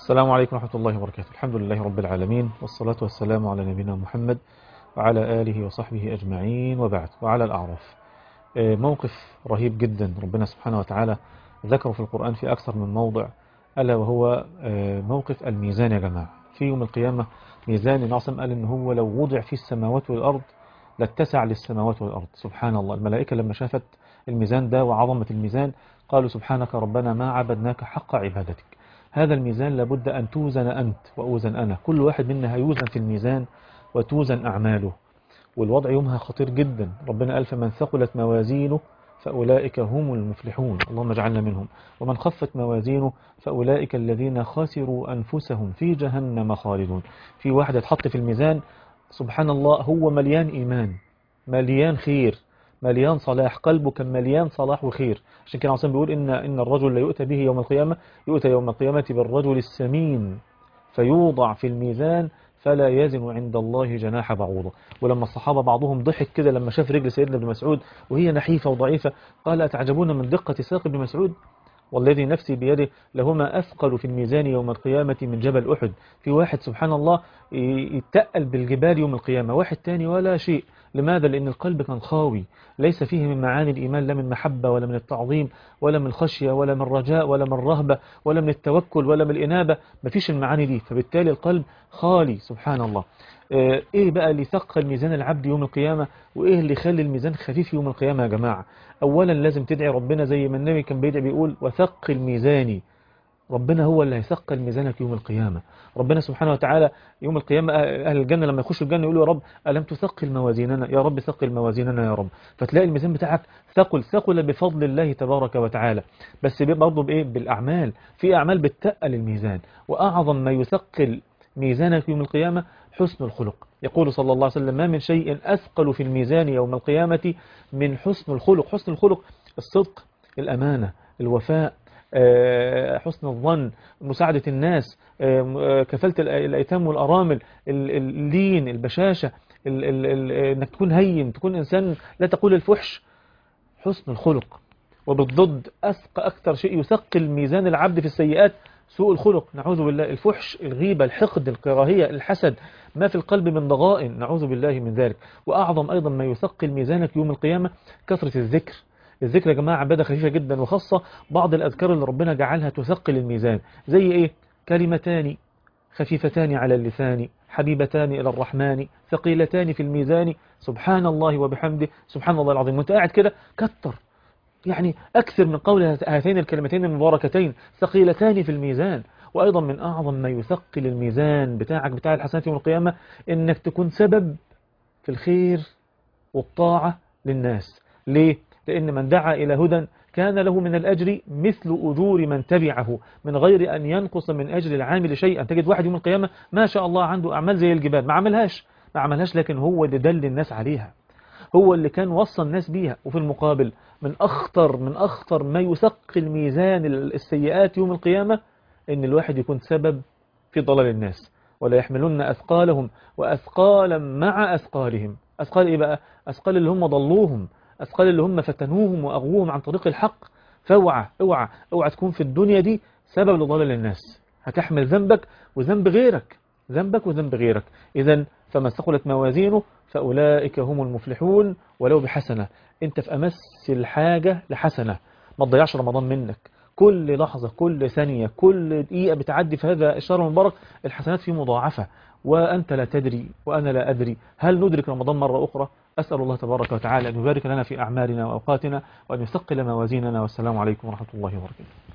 السلام عليكم ورحمة الله وبركاته الحمد لله رب العالمين والصلاة والسلام على نبينا محمد وعلى آله وصحبه أجمعين وبعد وعلى الأعراف موقف رهيب جدا ربنا سبحانه وتعالى ذكره في القرآن في أكثر من موضع ألا وهو موقف الميزان يا جماعة في يوم القيامة ميزان الناصم قال إن هو لو وضع في السماوات والأرض لاتسع للسماوات والأرض سبحان الله الملائكة لما شافت الميزان ده وعظمة الميزان قالوا سبحانك ربنا ما عبدناك حق عبادتك هذا الميزان لابد أن توزن أنت وأوزن أنا كل واحد منا هيوزن في الميزان وتوزن أعماله والوضع يومها خطير جدا ربنا قال فمن ثقلت موازينه فأولئك هم المفلحون اللهم اجعلنا منهم ومن خفت موازينه فأولئك الذين خسروا أنفسهم في جهنم خالدون في واحد اتحط في الميزان سبحان الله هو مليان إيمان مليان خير مليان صلاح قلبه كان مليان صلاح وخير عشان كده عصام بيقول إن, إن الرجل لا يؤتى به يوم القيامة يؤتى يوم القيامة بالرجل السمين فيوضع في الميزان فلا يزن عند الله جناح بعوضة ولما الصحابة بعضهم ضحك كده لما شاف رجل سيدنا ابن مسعود وهي نحيفة وضعيفة قال أتعجبون من دقة ساق ابن مسعود والذي نفسي بيده لهما أثقل في الميزان يوم القيامة من جبل أحد في واحد سبحان الله يتقل بالجبال يوم القيامة واحد تاني ولا شيء لماذا؟ لأن القلب كان خاوي ليس فيه من معاني الإيمان لا من محبة ولا من التعظيم ولا من الخشية ولا من الرجاء ولا من الرهبة ولا من التوكل ولا من الإنابة مفيش المعاني دي فبالتالي القلب خالي سبحان الله ايه بقى اللي ثقل ميزان العبد يوم القيامة وايه اللي يخلي الميزان خفيف يوم القيامة يا جماعة اولا لازم تدعي ربنا زي ما النبي كان بيدعي بيقول وثقل ميزاني ربنا هو اللي هيثقل ميزانك يوم القيامة ربنا سبحانه وتعالى يوم القيامة أهل الجنة لما يخشوا الجنة يقولوا يا رب ألم تثقل موازيننا يا رب ثقل موازيننا يا رب فتلاقي الميزان بتاعك ثقل ثقل بفضل الله تبارك وتعالى بس برضه بإيه بالأعمال في أعمال بتقل الميزان وأعظم ما يثقل ميزانك يوم القيامة حسن الخلق يقول صلى الله عليه وسلم ما من شيء أثقل في الميزان يوم القيامة من حسن الخلق حسن الخلق الصدق الأمانة الوفاء حسن الظن مساعدة الناس كفالة الأيتام والأرامل اللين البشاشة انك تكون هين تكون إنسان لا تقول الفحش حسن الخلق وبالضد أثق أكثر شيء يثقل ميزان العبد في السيئات سوء الخلق نعوذ بالله الفحش الغيبة الحقد الكراهية الحسد ما في القلب من ضغائن نعوذ بالله من ذلك وأعظم أيضا ما يثقل ميزانك يوم القيامة كثرة الذكر الذكر يا جماعة عبادة خفيفة جدا وخاصة بعض الأذكار اللي ربنا جعلها تثقل الميزان زي إيه كلمتان خفيفتان على اللسان حبيبتان إلى الرحمن ثقيلتان في الميزان سبحان الله وبحمده سبحان الله العظيم وانت قاعد كده كتر يعني أكثر من قول هاتين الكلمتين المباركتين ثقيلتان في الميزان وأيضا من أعظم ما يثقل الميزان بتاعك بتاع الحسنات يوم القيامة إنك تكون سبب في الخير والطاعة للناس ليه؟ لأن من دعا إلى هدى كان له من الأجر مثل أجور من تبعه من غير أن ينقص من أجر العامل شيئا تجد واحد يوم القيامة ما شاء الله عنده أعمال زي الجبال ما عملهاش ما عملهاش لكن هو اللي دل الناس عليها هو اللي كان وصى الناس بيها وفي المقابل من أخطر من أخطر ما يثقل ميزان السيئات يوم القيامة إن الواحد يكون سبب في ضلال الناس ولا يحملن أثقالهم وأثقالا مع أثقالهم أثقال إيه بقى أثقال اللي هم ضلوهم أثقال اللي هم فتنوهم وأغوهم عن طريق الحق فاوعى اوعى اوعى تكون في الدنيا دي سبب لضلال الناس هتحمل ذنبك وذنب غيرك ذنبك وذنب غيرك إذا فما ثقلت موازينه فأولئك هم المفلحون ولو بحسنة انت في أمس الحاجة لحسنة ما تضيعش رمضان منك كل لحظة كل ثانية كل دقيقة بتعدي في هذا الشهر المبارك الحسنات فيه مضاعفة وأنت لا تدري وأنا لا أدري هل ندرك رمضان مرة أخرى أسأل الله تبارك وتعالى أن يبارك لنا في أعمالنا وأوقاتنا وأن يثقل موازيننا والسلام عليكم ورحمة الله وبركاته